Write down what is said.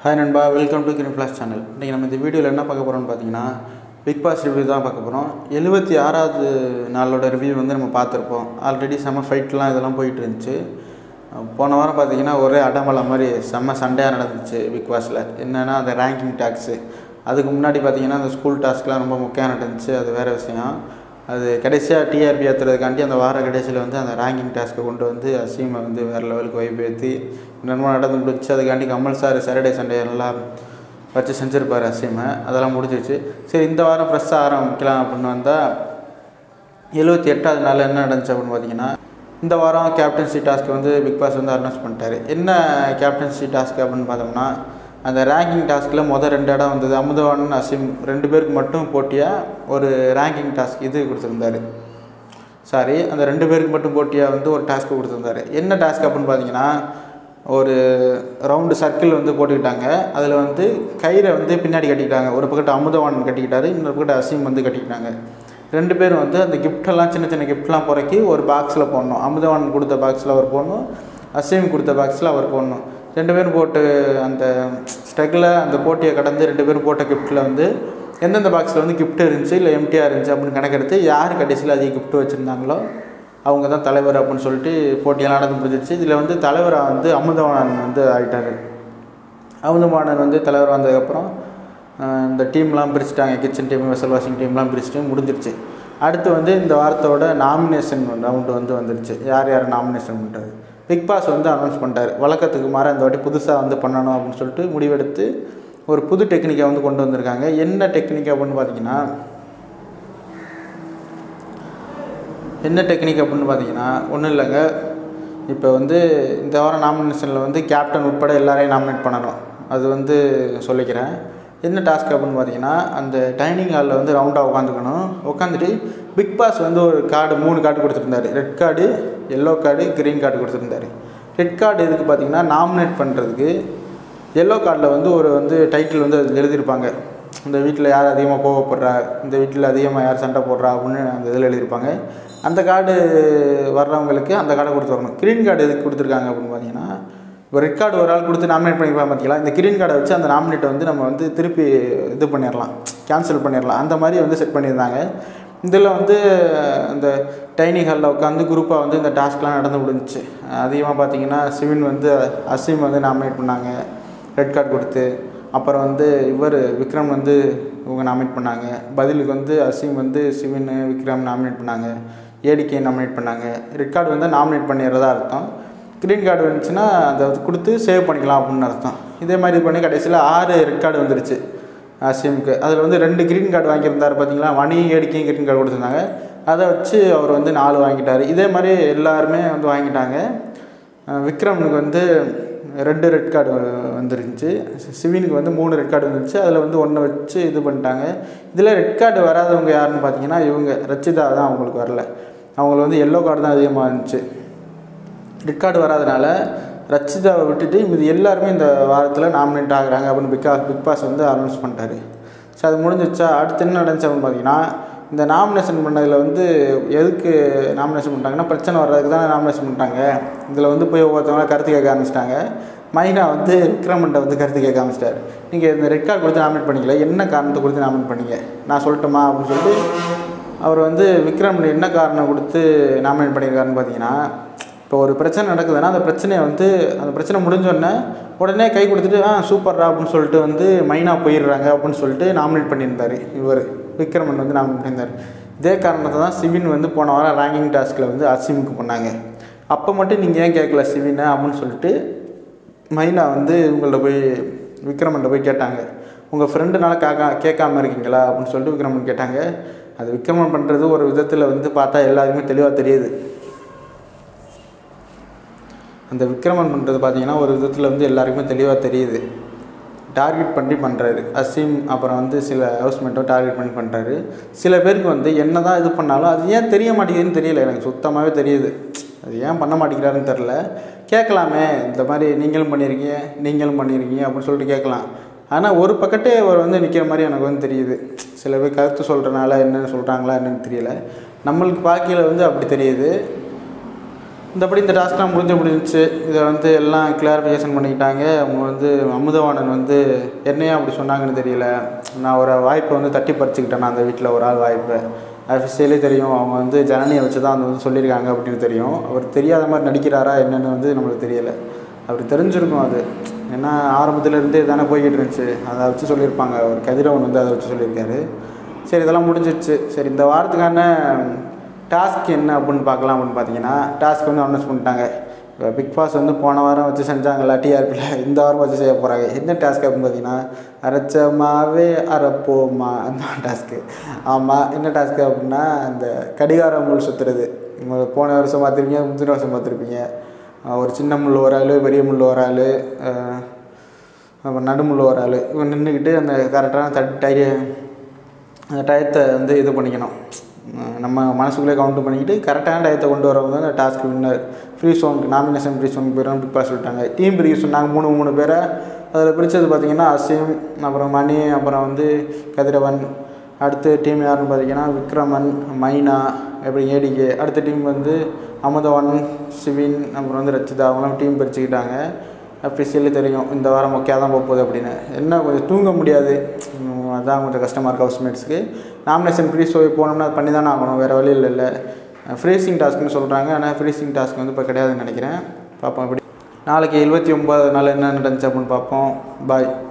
hi நண்பா welcome to green flash channel இன்றைக்கி நம்ம இந்த வீடியோவில் என்ன பார்க்க போகிறோம்னு பார்த்தீங்கன்னா பிக் பாஸ் ரிவ்யூ தான் பார்க்க போகிறோம் எழுபத்தி ஆறாவது நாளோட ரிவ்யூ வந்து நம்ம பார்த்துருப்போம் ஆல்ரெடி செம்ம ஃபைட்லாம் இதெல்லாம் போயிட்டு இருந்துச்சு போன வாரம் பார்த்தீங்கன்னா ஒரே அடமலை மாதிரி செம்ம சண்டையாக நடந்துச்சு பிக் பாஸில் என்னென்னா அந்த ரேங்கிங் டாக்ஸு அதுக்கு முன்னாடி பார்த்தீங்கன்னா அந்த ஸ்கூல் டாஸ்க்லாம் ரொம்ப முக்கியம் நடந்துச்சு அது வேறு விஷயம் அது கடைசியாக டிஆர்பி ஏற்றுறதுக்காண்டி அந்த வார கடைசியில் வந்து அந்த ரேங்கிங் டாஸ்க்கை கொண்டு வந்து அசீமை வந்து வேறு லெவலுக்கு வைப் ஏற்றி என்னென்னமோ நடந்து முடிச்சு அதுக்காண்டி கமல் சார் சாட்டர்டே சண்டே எல்லாம் வச்சு செஞ்சுருப்பார் அசீமை அதெல்லாம் முடிஞ்சிச்சு சரி இந்த வாரம் ஃப்ரெஷ்ஷாக ஆரம்பிக்கலாம் அப்படின்னு வந்தால் எழுபத்தி எட்டாவது நாள் என்ன நடந்துச்சு அப்படின்னு பார்த்தீங்கன்னா இந்த வாரம் கேப்டன்சி டாஸ்க் வந்து பிக் பாஸ் வந்து அனௌன்ஸ் பண்ணிட்டாரு என்ன கேப்டன்சி டாஸ்க் அப்படின்னு பார்த்தோம்னா அந்த ரேங்கிங் டாஸ்கில் மொதல் ரெண்டு இடம் வந்தது அமுதவானன் அசீம் ரெண்டு பேருக்கு மட்டும் போட்டியாக ஒரு ரேங்கிங் டாஸ்க் இது கொடுத்துருந்தாரு சாரி அந்த ரெண்டு பேருக்கு மட்டும் போட்டியாக வந்து ஒரு டாஸ்க்கு கொடுத்துருந்தாரு என்ன டாஸ்க் அப்படின்னு பார்த்தீங்கன்னா ஒரு ரவுண்டு சர்க்கிள் வந்து போட்டுக்கிட்டாங்க அதில் வந்து கயிறை வந்து பின்னாடி கட்டிக்கிட்டாங்க ஒரு பக்கத்து அமுதவாணன் கட்டிக்கிட்டாரு இன்னொரு பக்கத்து அசீம் வந்து கட்டிக்கிட்டாங்க ரெண்டு பேரும் வந்து அந்த கிஃப்டெல்லாம் சின்ன சின்ன கிஃப்ட்லாம் புறக்கி ஒரு பாக்ஸில் போடணும் அமுதவாணன் கொடுத்த பாக்ஸில் அவர் போடணும் அசீம் கொடுத்த பாக்ஸில் அவர் போடணும் ரெண்டு பேரும் போட்டு அந்த ஸ்ட்ரகில் அந்த போட்டியை கடந்து ரெண்டு பேரும் போட்ட கிஃப்ட்டில் வந்து எந்தெந்த பாக்ஸில் வந்து கிஃப்ட் இருந்துச்சு இல்லை எம்டிஆர் இருந்துச்சு அப்படின்னு கணக்கெடுத்து யார் கடைசியில் அதிக கிஃப்ட் வச்சுருந்தாங்களோ அவங்க தான் தலைவர் அப்படின்னு சொல்லிட்டு போட்டியெல்லாம் நடந்து முடிஞ்சிருச்சு இதில் வந்து தலைவராக வந்து அமுதவாணன் வந்து ஆகிட்டார் அமுதவாணன் வந்து தலைவர் வந்ததுக்கப்புறம் இந்த டீம்லாம் பிரிச்சுட்டாங்க கிச்சன் டீம் வெசல் வாஷிங் டீம்லாம் பிரிச்சுட்டு முடிஞ்சிருச்சு அடுத்து வந்து இந்த வாரத்தோட நாமினேஷன் ரவுண்டு வந்து வந்துருச்சு யார் யார் நாமினேஷன் பண்ணுறது பிக் பாஸ் வந்து அனௌன்ஸ் பண்ணிட்டார் வழக்கத்துக்கு மாற இந்த வாட்டி புதுசாக வந்து பண்ணணும் அப்படின்னு சொல்லிட்டு முடிவெடுத்து ஒரு புது டெக்னிக்கை வந்து கொண்டு வந்திருக்காங்க என்ன டெக்னிக் அப்படின்னு பார்த்தீங்கன்னா என்ன டெக்னிக் அப்படின்னு பார்த்தீங்கன்னா ஒன்றும் இல்லைங்க இப்போ வந்து இந்த வாரம் நாமினேஷனில் வந்து கேப்டன் உட்பட எல்லாரையும் நாமினேட் பண்ணணும் அது வந்து சொல்லிக்கிறேன் என்ன டாஸ்க் அப்படின்னு பார்த்தீங்கன்னா அந்த டைனிங் ஹாலில் வந்து ரவுண்டாக உட்காந்துக்கணும் உட்காந்துட்டு பிக் பாஸ் வந்து ஒரு கார்டு மூணு கார்டு கொடுத்துருந்தாரு red card yellow card green card கொடுத்துருந்தாரு ரெட் கார்டு எதுக்கு பார்த்தீங்கன்னா நாமினேட் பண்ணுறதுக்கு எல்லோ கார்டில் வந்து ஒரு வந்து டைட்டில் வந்து அதில் எழுதியிருப்பாங்க இந்த வீட்டில் யார் அதிகமாக கோவப்படுறா இந்த வீட்டில் அதிகமாக யார் சண்டை போடுறா அப்படின்னு அந்த இதில் எழுதியிருப்பாங்க அந்த கார்டு வர்றவங்களுக்கு அந்த கார்டை கொடுத்து வரணும் க்ரீன் கார்டு எதுக்கு கொடுத்துருக்காங்க அப்படின்னு பார்த்தீங்கன்னா இப்போ ரெட் கார்டு ஒரு ஆள் கொடுத்து நாமினேட் பண்ணியிருப்பாங்க பார்த்தீங்களா இந்த க்ரீன் கார்டை வச்சு அந்த நாமினேட்டை வந்து நம்ம வந்து திருப்பி இது பண்ணிடலாம் கேன்சல் பண்ணிடலாம் அந்த மாதிரி வந்து செட் பண்ணியிருந்தாங்க இதில் வந்து இந்த டைனிங் ஹாலில் உட்காந்து குரூப்பாக வந்து இந்த டாஸ்க்லாம் நடந்து முடிஞ்சிச்சு அதிகமாக பார்த்தீங்கன்னா சிவின் வந்து அசீம் வந்து நாமினேட் பண்ணாங்க ரெட் கார்டு கொடுத்து அப்புறம் வந்து இவர் விக்ரம் வந்து இவங்க நாமினேட் பண்ணாங்க பதிலுக்கு வந்து அசீம் வந்து சிவின் விக்ரம் நாமினேட் பண்ணாங்க ஏடிகே நாமினேட் பண்ணாங்க ரெட் கார்டு வந்து நாமினேட் பண்ணிடுறதா அர்த்தம் க்ரீன் கார்டு வந்துச்சுன்னா அதை கொடுத்து சேவ் பண்ணிக்கலாம் அப்படின்னு அர்த்தம் இதே மாதிரி பண்ணி கடைசியில் ஆறு ரெட் கார்டு வந்துருச்சு அசீமுக்கு அதில் வந்து ரெண்டு க்ரீன் கார்டு வாங்கியிருந்தார் பார்த்தீங்களா மணி ஏடிக்கையும் க்ரீன் கார்டு கொடுத்துருந்தாங்க அதை வச்சு அவர் வந்து நாலு வாங்கிட்டார் இதே மாதிரி எல்லாருமே வந்து வாங்கிட்டாங்க விக்ரமுக்கு வந்து ரெண்டு ரெட் கார்டு வந்துருந்துச்சு சிவினுக்கு வந்து மூணு ரெட் கார்டு வந்துருச்சு அதில் வந்து ஒன்றை வச்சு இது பண்ணிட்டாங்க இதில் ரெட் கார்டு வராதவங்க யாருன்னு பார்த்தீங்கன்னா இவங்க ரச்சிதா தான் அவங்களுக்கு வரல அவங்களுக்கு வந்து எல்லோ கார்டு தான் அதிகமாக இருந்துச்சு ரெட் கார்டு வராதனால ரச்சிதாவை விட்டுட்டு இது எல்லாருமே இந்த வாரத்தில் நாமினேட் ஆகுறாங்க அப்படின்னு பிக் பிக் பாஸ் வந்து அனௌன்ஸ் பண்ணிட்டாரு ஸோ அது முடிஞ்சிச்சா அடுத்து என்ன நடந்துச்சு அப்படின்னு பார்த்தீங்கன்னா இந்த நாமினேஷன் பண்ணதில் வந்து எதுக்கு நாமினேஷன் பண்ணிட்டாங்கன்னா பிரச்சனை வர்றதுக்கு தான் நாமினேஷன் பண்ணிட்டாங்க இதில் வந்து போய் ஒவ்வொருத்தவங்க கருத்து கேட்க ஆரம்பிச்சிட்டாங்க மைனா வந்து விக்ரமன்ட்ட வந்து கருத்து கேட்க ஆரம்பிச்சிட்டாரு நீங்கள் இந்த ரெட் கார்டு கொடுத்து நாமினேட் பண்ணிக்கல என்ன காரணத்தை கொடுத்து நாமினேட் பண்ணீங்க நான் சொல்லட்டுமா அப்படின்னு சொல்லிட்டு அவர் வந்து விக்ரம் என்ன காரணம் கொடுத்து நாமினேட் பண்ணியிருக்காருன்னு பார்த்தீங்கன்னா இப்போ ஒரு பிரச்சனை நடக்குதுன்னா அந்த பிரச்சனையை வந்து அந்த பிரச்சனை முடிஞ்சோடனே உடனே கை கொடுத்துட்டு ஆ சூப்பர்ரா அப்படின்னு சொல்லிட்டு வந்து மைனா போயிடுறாங்க அப்படின்னு சொல்லிட்டு நாமினேட் பண்ணியிருந்தார் இவர் விக்ரமன் வந்து நாமினேட் பண்ணியிருந்தார் இதே காரணத்தை தான் சிவின் வந்து போன வாரம் ரேங்கிங் டாஸ்கில் வந்து அசீமுக்கு பண்ணாங்க அப்போ மட்டும் நீங்கள் ஏன் கேட்கல சிவினை அப்படின்னு சொல்லிட்டு மைனா வந்து இவங்கள்ட்ட போய் விக்ரமன்ட்ட போய் கேட்டாங்க உங்கள் ஃப்ரெண்டுனால கேட்கா கேட்காம இருக்கீங்களா அப்படின்னு சொல்லிட்டு விக்ரமன் கேட்டாங்க அது விக்ரமன் பண்ணுறது ஒரு விதத்தில் வந்து பார்த்தா எல்லாருக்குமே தெளிவாக தெரியுது அந்த விக்ரமன் பண்ணுறது பார்த்தீங்கன்னா ஒரு விதத்தில் வந்து எல்லாருக்குமே தெளிவாக தெரியுது டார்கெட் பண்ணி பண்ணுறாரு அசீம் அப்புறம் வந்து சில ஹவுஸ்மேட்டோ டார்கெட் பண்ணி பண்ணுறாரு சில பேருக்கு வந்து என்ன தான் இது பண்ணாலும் அது ஏன் தெரிய மாட்டேங்குதுன்னு தெரியல எனக்கு சுத்தமாகவே தெரியுது அது ஏன் பண்ண மாட்டேங்கிறாருன்னு தெரில கேட்கலாமே இந்த மாதிரி நீங்களும் பண்ணியிருக்கீங்க நீங்களும் பண்ணியிருக்கீங்க அப்படின்னு சொல்லிட்டு கேட்கலாம் ஆனால் ஒரு பக்கத்தே அவர் வந்து நிற்கிற மாதிரி எனக்கு வந்து தெரியுது சில பேர் கருத்து சொல்கிறனால என்னென்னு சொல்கிறாங்களா என்னென்னு தெரியல நம்மளுக்கு பார்க்கையில் வந்து அப்படி தெரியுது இந்தபடி இந்த டாஸ்க்லாம் முடிஞ்சு முடிஞ்சிச்சு இதை வந்து எல்லாம் கிளாரிஃபிகேஷன் பண்ணிக்கிட்டாங்க அவங்க வந்து அமுதவாணன் வந்து என்னையா அப்படி சொன்னாங்கன்னு தெரியல நான் ஒரு வாய்ப்பை வந்து தட்டி பறிச்சுக்கிட்டேன் நான் அந்த வீட்டில் ஒரு ஆள் வாய்ப்பை அஃபிஷியலே தெரியும் அவங்க வந்து ஜனனியை வச்சு தான் வந்து சொல்லியிருக்காங்க அப்படின்னு தெரியும் அவர் தெரியாத மாதிரி நடிக்கிறாரா என்னன்னு வந்து நம்மளுக்கு தெரியலை அப்படி தெரிஞ்சிருக்கும் அது ஏன்னா ஆரம்பத்துல இருந்தே தானே போய்கிட்டு இருந்துச்சு அதை வச்சு சொல்லியிருப்பாங்க ஒரு கதிரவன் வந்து அதை வச்சு சொல்லியிருக்காரு சரி இதெல்லாம் முடிஞ்சிடுச்சு சரி இந்த வாரத்துக்கான டாஸ்க் என்ன அப்படின்னு பார்க்கலாம் அப்படின்னு பார்த்தீங்கன்னா டாஸ்க் வந்து அனௌன்ஸ் பண்ணிட்டாங்க இப்போ பிக் பாஸ் வந்து போன வாரம் வச்சு செஞ்சாங்களா டிஆர்பியில் இந்த வாரம் வச்சு செய்ய போகிறாங்க என்ன டாஸ்க் அப்படின்னு பார்த்தீங்கன்னா அரைச்சமாவே அரைப்போமா அந்த டாஸ்க்கு ஆமாம் என்ன டாஸ்க்கு அப்படின்னா அந்த கடிகார முள் சுற்றுறது போன வருஷம் பார்த்துருப்பீங்க முந்தின வருஷம் பார்த்துருப்பீங்க ஒரு சின்ன முள் ஒரு ஆள் பெரிய முள் ஒரு ஆள் அப்புறம் நடுமுள் ஒரு ஆள் இவன் நின்றுக்கிட்டு அந்த கரெக்டான தட் டய அந்த டயத்தை வந்து இது பண்ணிக்கணும் நம்ம மனசுக்குள்ளே கவுண்ட் பண்ணிக்கிட்டு கரெக்டான டயத்தை கொண்டு வரவங்க தான் அந்த டாஸ்க் வின்னர் ஃப்ரீ சாங்க்கு நாமினேஷன் ஃப்ரீ சாங் போயிடும் பிக் பாஸ் சொல்லிட்டாங்க டீம் பிரிக்க சொன்னாங்க மூணு மூணு பேரை அதில் பிரித்தது பார்த்தீங்கன்னா அசீம் அப்புறம் மணி அப்புறம் வந்து கதிரவன் அடுத்த டீம் யாருன்னு பார்த்தீங்கன்னா விக்ரமன் மைனா எப்படி ஏடிகே அடுத்த டீம் வந்து அமுதவன் சிவின் அப்புறம் வந்து ரச்சிதா அவங்களாம் டீம் பிரிச்சுக்கிட்டாங்க அஃபிஷியலி தெரியும் இந்த வாரம் மொக்கையாக தான் போக போகுது அப்படின்னு என்ன கொஞ்சம் தூங்க முடியாது உம், அதான் கொஞ்சம் கஷ்டமாக இருக்குது ஹவுஸ்மேட்ஸ்க்கு நாமினேஷன் ஃப்ரீ ஷோ போனோம்னா அது பண்ணி தானே ஆகணும் வேறு வழி இல்லை ஃப்ரீசிங் டாஸ்க்னு சொல்கிறாங்க ஆனால் ஃப்ரீசிங் டாஸ்க் வந்து இப்போ கிடையாதுன்னு நினைக்கிறேன் பார்ப்போம் எப்படி நாளைக்கு எழுபத்தி ஒம்பது நாள் என்ன நடந்துச்சு அப்படின்னு பார்ப்போம் பாய்